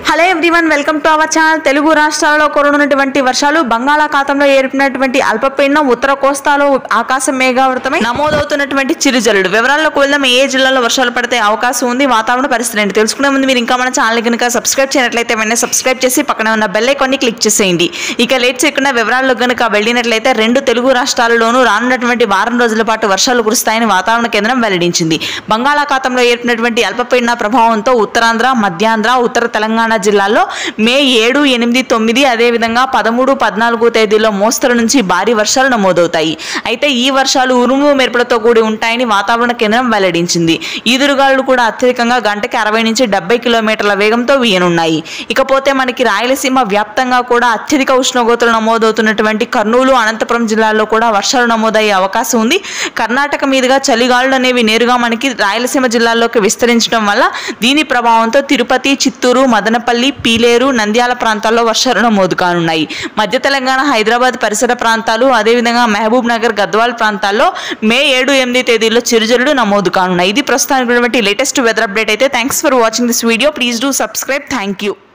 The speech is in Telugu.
hello everyone welcome to our channel Telugu రాష్ట్రాల్లో కురనున్నటువంటి వర్షాలు బంగాళాఖాతంలో ఏర్పడినటువంటి అల్పపీడనం ఉత్తర కోస్తాలో ఆకాశం మేఘావృతమై నమోదవుతున్నటువంటి చిరుజల్లుడు వివరాల్లోకి వెళ్దాం ఏ జిల్లాలో వర్షాలు పడితే అవకాశం ఉంది వాతావరణ పరిస్థితి ఏంటి తెలుసుకునే ముందు మీరు ఇంకా మన ఛానల్ కనుక సబ్స్క్రైబ్ చేయనట్లయితే వెంటనే సబ్స్క్రైబ్ చేసి పక్కన ఉన్న బెల్ ఐకాన్ని క్లిక్ చేసేయండి ఇక లేట్ చేయకుండా వివరాల్లో కనుక వెళ్ళినట్లయితే రెండు తెలుగు రాష్ట్రాలలోనూ రానున్నటువంటి వారం రోజుల పాటు వర్షాలు కురుస్తాయని వాతావరణ కేంద్రం వెల్లడించింది బంగాళాఖాతంలో ఏర్పడినటువంటి అల్పపీడన ప్రభావంతో ఉత్తరాంధ్ర మధ్యాంధ్ర ఉత్తర తెలంగాణ జిల్లాల్లో మే ఏడు ఎనిమిది తొమ్మిది అదేవిధంగా పదమూడు పద్నాలుగు తేదీల్లో మోస్తరు నుంచి భారీ వర్షాలు నమోదవుతాయి అయితే ఈ వర్షాలు ఉరుము మెరుపులతో కూడి ఉంటాయని వాతావరణ కేంద్రం వెల్లడించింది ఈదురుగాలు కూడా అత్యధికంగా గంటకి అరవై నుంచి డెబ్బై కిలోమీటర్ల వేగంతో వీయనున్నాయి ఇకపోతే మనకి రాయలసీమ వ్యాప్తంగా కూడా అత్యధిక ఉష్ణోగ్రతలు నమోదవుతున్నటువంటి కర్నూలు అనంతపురం జిల్లాల్లో కూడా వర్షాలు నమోదయ్యే అవకాశం ఉంది కర్ణాటక మీదుగా చలిగాలులు అనేవి నేరుగా మనకి రాయలసీమ జిల్లాల్లోకి విస్తరించడం వల్ల దీని ప్రభావంతో తిరుపతి చిత్తూరు మదనపల్లి పీలేరు నంద్యాల ప్రాంతాల్లో వర్షాలు నమోదు కానున్నాయి మధ్య తెలంగాణ హైదరాబాద్ పరిసర ప్రాంతాలు అదేవిధంగా మహబూబ్ నగర్ గద్వాల్ ప్రాంతాల్లో మే ఏడు ఎనిమిది తేదీల్లో చిరుజల్లుడు నమోదు కానున్నాయి ఇది ప్రస్తుతానికి లేటెస్ట్ వెదర్ అప్డేట్ అయితే thanks for watching this video please do subscribe thank you